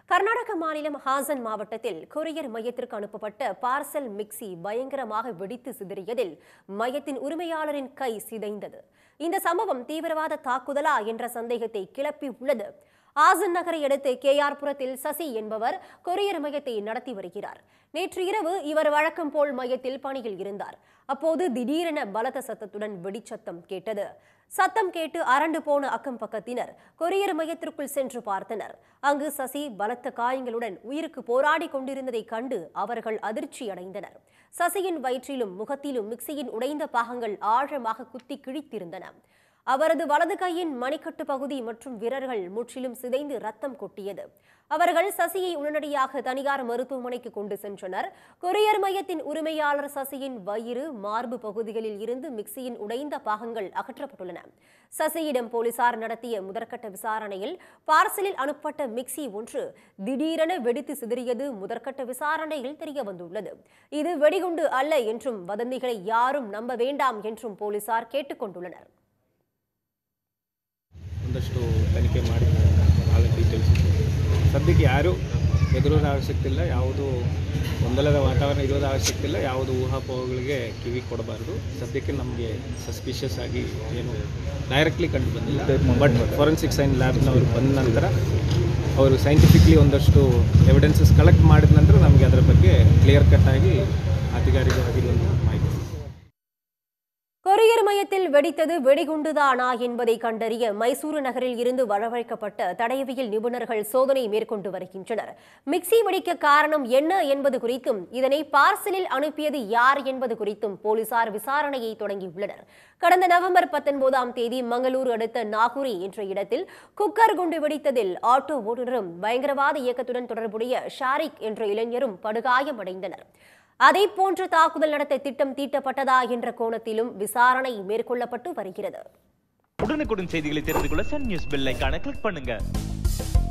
கர்நாடக மாநிலம் ஹாசன் மாவட்டத்தில் கொரியர் மையத்திற்கு அனுப்பப்பட்ட பார்சல் மிக்சி பயங்கரமாக வெடித்து சிதறியதில் மையத்தின் உரிமையாளரின் கை சிதைந்தது இந்த சம்பவம் தீவிரவாத தாக்குதலா என்ற சந்தேகத்தை கிளப்பி உள்ளது ஆசன் நகரை அடுத்து கேஆர்புரத்தில் சசி என்பவர் கொரியர் மையத்தை நடத்தி வருகிறார் நேற்று இரவு இவர் வழக்கம் போல் மையத்தில் பணியில் இருந்தார் அப்போது திடீரென பலத்த சத்தத்துடன் வெடிச்சத்தம் கேட்டது சத்தம் கேட்டு அரண்டு போன அக்கம் பக்கத்தினர் கொரியர் மையத்திற்குள் சென்று பார்த்தனர் அங்கு சசி பலத்த காயங்களுடன் உயிருக்கு போராடி கொண்டிருந்ததை கண்டு அவர்கள் அதிர்ச்சி அடைந்தனர் சசியின் வயிற்றிலும் முகத்திலும் மிக்சியின் உடைந்த பாகங்கள் ஆழமாக குத்தி கிழித்திருந்தன அவரது வலது கையின் மணிக்கட்டு பகுதி மற்றும் விரல்கள் முற்றிலும் சிதைந்து ரத்தம் கொட்டியது அவர்கள் சசியை உடனடியாக தனியார் மருத்துவமனைக்கு கொண்டு சென்றனர் கொரியர் மையத்தின் உரிமையாளர் சசியின் வயிறு மார்பு பகுதிகளில் இருந்து மிக்சியின் உடைந்த பாகங்கள் அகற்றப்பட்டுள்ளன சசியிடம் போலீசார் நடத்திய முதற்கட்ட விசாரணையில் பார்சலில் அனுப்பப்பட்ட மிக்சி ஒன்று திடீரென வெடித்து சிதறியது முதற்கட்ட விசாரணையில் தெரிய வந்துள்ளது இது வெடிகுண்டு அல்ல என்றும் வதந்திகளை யாரும் நம்ப வேண்டாம் என்றும் போலீசார் கேட்டுக்கொண்டுள்ளனர் ಒಂದಷ್ಟು ತನಿಖೆ ಮಾಡಿ ನಾಳೆ ಡೀಟೇಲ್ಸ್ ಸದ್ಯಕ್ಕೆ ಯಾರೂ ಹೆದರೋದ ಅವಶ್ಯಕತೆ ಇಲ್ಲ ಯಾವುದು ಗೊಂದಲದ ವಾತಾವರಣ ಇರೋದ ಅವಶ್ಯಕತೆ ಇಲ್ಲ ಯಾವುದು ಊಹಾಪೋಹಗಳಿಗೆ ಕಿವಿ ಕೊಡಬಾರ್ದು ಸದ್ಯಕ್ಕೆ ನಮಗೆ ಸಸ್ಪಿಷಿಯಸ್ ಆಗಿ ಏನು ಡೈರೆಕ್ಟ್ಲಿ ಕಂಡು ಬಂದಿಲ್ಲ ಬಟ್ ಫಾರೆನ್ಸಿಕ್ ಸೈನ್ ಲ್ಯಾಬ್ನವರು ಬಂದ ನಂತರ ಅವರು ಸೈಂಟಿಫಿಕ್ಲಿ ಒಂದಷ್ಟು ಎವಿಡೆನ್ಸಸ್ ಕಲೆಕ್ಟ್ ಮಾಡಿದ ನಂತರ ನಮಗೆ ಅದರ ಬಗ್ಗೆ ಕ್ಲಿಯರ್ ಕಟ್ ಆಗಿ ಅಧಿಕಾರಿಗಳಾಗಿರುವಂಥ ಮಾಹಿತಿ கொரியர் மையத்தில் வெடித்தது வெடிகுண்டுதானா என்பதை கண்டறிய மைசூரு நகரில் இருந்து வரவழைக்கப்பட்ட தடயவியல் நிபுணர்கள் சோதனை மேற்கொண்டு வருகின்றனர் மிக்சி வெடிக்க காரணம் என்ன என்பது குறித்தும் இதனை பார்சலில் அனுப்பியது யார் என்பது குறித்தும் போலீசார் விசாரணையை தொடங்கியுள்ளனர் கடந்த நவம்பர் பத்தொன்பதாம் தேதி மங்களூரு அடுத்த நாகுரி என்ற இடத்தில் குக்கர் குண்டு வெடித்ததில் ஆட்டோ ஓட்டுநரும் பயங்கரவாத இயக்கத்துடன் தொடர்புடைய ஷாரிக் என்ற இளைஞரும் படுகாயமடைந்தனர் அதே போன்ற தாக்குதல் நடத்த திட்டம் தீட்டப்பட்டதா என்ற கோணத்திலும் விசாரணை மேற்கொள்ளப்பட்டு வருகிறது உடனுக்குடன் செய்திகளை தெரிந்து கொள்ள சன் நியூஸ் பெல் ஐகானை கிளிக் பண்ணுங்க